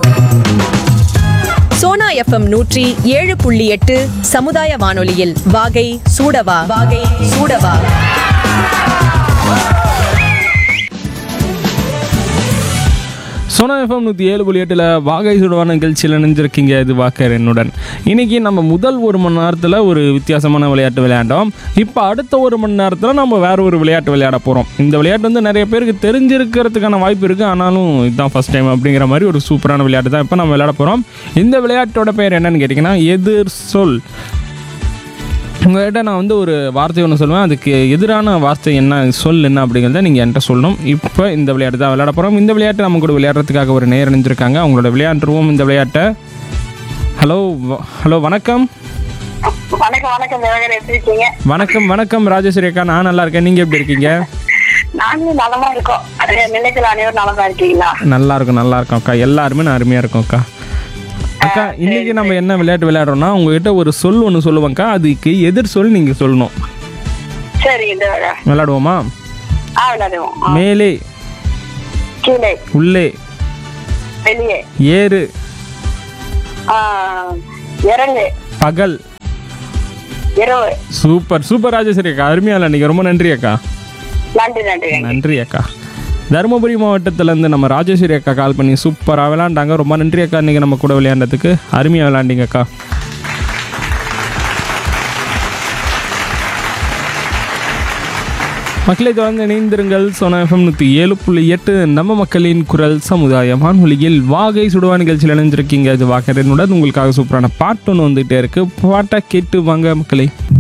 Sona FM நூற்றி ஏழு புள்ளி எட்டு சமுதாய வானொலியில் வாகை சூடவா வாகை சூடவா சோனா எஃப்எம் நூற்றி ஏழு புள்ளி எட்டில் வாகை சுடுவான நிகழ்ச்சியில் நினைஞ்சிருக்கீங்க இது வாக்கர் என்னுடன் இன்னைக்கு நம்ம முதல் ஒரு மணி நேரத்தில் ஒரு வித்தியாசமான விளையாட்டு விளையாண்டோம் இப்போ அடுத்த ஒரு மணி நேரத்தில் நம்ம வேற ஒரு விளையாட்டு விளையாட போகிறோம் இந்த விளையாட்டு வந்து நிறைய பேருக்கு தெரிஞ்சிருக்கிறதுக்கான வாய்ப்பு இருக்குது ஆனாலும் இதுதான் ஃபஸ்ட் டைம் அப்படிங்கிற மாதிரி ஒரு சூப்பரான விளையாட்டு தான் இப்போ நம்ம விளையாட போகிறோம் இந்த விளையாட்டோட பேர் என்னன்னு கேட்டிங்கன்னா எதிர் சொல் உங்கள்கிட்ட நான் வந்து ஒரு வார்த்தை ஒன்று சொல்லுவேன் அதுக்கு எதிரான வார்த்தை என்ன சொல் என்ன அப்படிங்கிறத நீங்கள் என்கிட்ட சொல்லணும் இப்போ இந்த விளையாட்டு தான் விளையாட போகிறோம் இந்த விளையாட்டு நம்ம கூட விளையாடுறதுக்காக ஒரு நேர் இணைஞ்சிருக்காங்க அவங்களோட விளையாண்டுருவோம் இந்த விளையாட்டை ஹலோ வ- ஹலோ வணக்கம் வணக்கம் வணக்கம் தேவகர் எப்படி இருக்கீங்க வணக்கம் வணக்கம் ராஜேஸ்வரி அக்கா நான் நல்லா இருக்கேன் நீங்கள் எப்படி இருக்கீங்க நாங்களும் நலமா இருக்கோம் அது நிலையத்தில் அனைவரும் நலமா இருக்கீங்களா நல்லா இருக்கும் நல்லா இருக்கும் அக்கா எல்லாருமே நான் அருமையாக இருக்கும் அக்கா அக்கா இன்னைக்கு நம்ம என்ன விளையாட்டு விளையாடுறோம்னா உங்ககிட்ட ஒரு சொல் ஒன்று சொல்லுவேங்க்கா அதுக்கு எதிர் சொல் நீங்கள் சொல்லணும் சரி தேவகா விளையாடுவோமா ஆ விளையாடுவோம் ஆ, மேலே கீழே உள்ளே வெளியே ஏறு ஆ, இறங்கு பகல் இரவு சூப்பர் சூப்பர் ராஜேஸ்வரி அக்கா அருமையா இல்லை ரொம்ப நன்றி அக்கா நன்றி நன்றி நன்றி அக்கா தருமபுரி மாவட்டத்திலேருந்து நம்ம ராஜேஸ்வரி அக்கா கால் பண்ணி சூப்பராக விளையாண்டாங்க ரொம்ப நன்றி அக்கா இன்றைக்கி நம்ம கூட விளையாண்டதுக்கு அருமையாக விளையாண்டிங்க அக்கா மக்களை தொடர்ந்து இணைந்திருங்கள் சோனா எஃப்எம் நூற்றி ஏழு புள்ளி எட்டு நம்ம மக்களின் குரல் சமுதாய வானொலியில் வாகை சுடுவா நிகழ்ச்சியில் இணைஞ்சிருக்கீங்க இது வாக்கரனுடன் உங்களுக்காக சூப்பரான பாட்டு ஒன்று வந்துகிட்டே இருக்கு பாட்டை கேட்டு வாங்க மக்களே